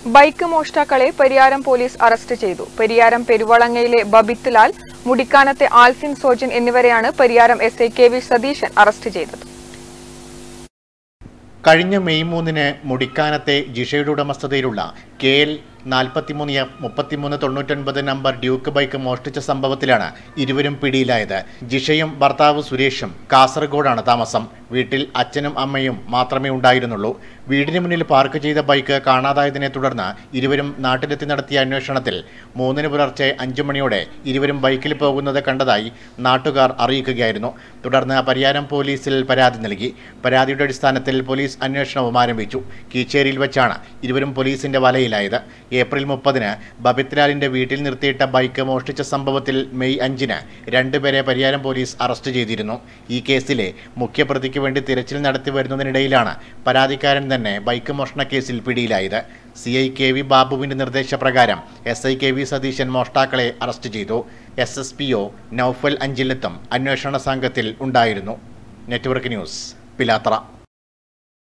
bike മോഷ്ടാക്കളെ Pariyaram police arrest ചെയ്തു പരിയാരം പെരുവളങ്ങയിലെ ബബിത്ത് ലാൽ മുടിക്കാനത്തെ ആൽഫിൻ സോജൻ എന്നിവരെയാണ് Pariyaram S I K V Satheeshan arrest ചെയ്തത് കഴിഞ്ഞ മെയ് മൂന്നിന് മുടിക്കാനത്തെ ജിഷയുടെ ഉടമസ്ഥതയിലുള്ള കെ എൽ നാൽപ്പത്തിമൂന്ന് എഫ് മുപ്പത്തിമൂന്ന് തൊണ്ണൂറ്റൊൻപത് നമ്പർ ഡ്യൂക്ക് ബൈക്ക് മോഷ്ടിച്ച സംഭവത്തിലാണ് ഇരുവരും പിടിയിലായത് ജിഷയും ഭർത്താവ് സുരേഷും കാസർഗോഡാണ് താമസം വീട്ടിൽ അച്ഛനും അമ്മയും മാത്രമേ ഉണ്ടായിരുന്നുള്ളൂ വീടിന് മുന്നിൽ പാർക്ക് ചെയ്ത ബൈക്ക് കാണാതായതിനെ തുടർന്ന് ഇരുവരും നാട്ടിലെത്തി നടത്തിയ അന്വേഷണത്തിൽ മൂന്നിന് പുലർച്ചെ അഞ്ചു മണിയോടെ ഇരുവരും ബൈക്കിൽ പോകുന്നത് കണ്ടതായി നാട്ടുകാർ അറിയിക്കുകയായിരുന്നു തുടർന്ന് പരിയാരം പോലീസിൽ പരാതി നൽകി പരാതിയുടെ അടിസ്ഥാനത്തിൽ പോലീസ് അന്വേഷണവും ആരംഭിച്ചു കീച്ചേരിയിൽ വെച്ചാണ് ഇരുവരും പോലീസിന്റെ വലയിലായത് ഏപ്രിൽ മുപ്പതിന് ബബിത്ലാലിന്റെ വീട്ടിൽ നിർത്തിയിട്ട ബൈക്ക് മോഷ്ടിച്ച സംഭവത്തിൽ മെയ് അഞ്ചിന് രണ്ടുപേരെ പരിയാരം പോലീസ് അറസ്റ്റ് ചെയ്തിരുന്നു ഈ കേസിലെ മുഖ്യപ്രതിക്ക് വേണ്ടി തിരച്ചിൽ നടത്തി വരുന്നതിനിടയിലാണ് പരാതിക്കാരൻ തന്നെ ബൈക്ക് മോഷണ കേസിൽ പിടിയിലായത് സി ഐ കെ വി ബാബുവിന്റെ നിർദ്ദേശപ്രകാരം S I K V Satheeshan മോഷ്ടാക്കളെ അറസ്റ്റ് ചെയ്തു S S P O Noufal അഞ്ചിലത്തും അന്വേഷണ സംഘത്തിൽ ഉണ്ടായിരുന്നു നെറ്റ്വർക്ക് ന്യൂസ് പിലാത്ര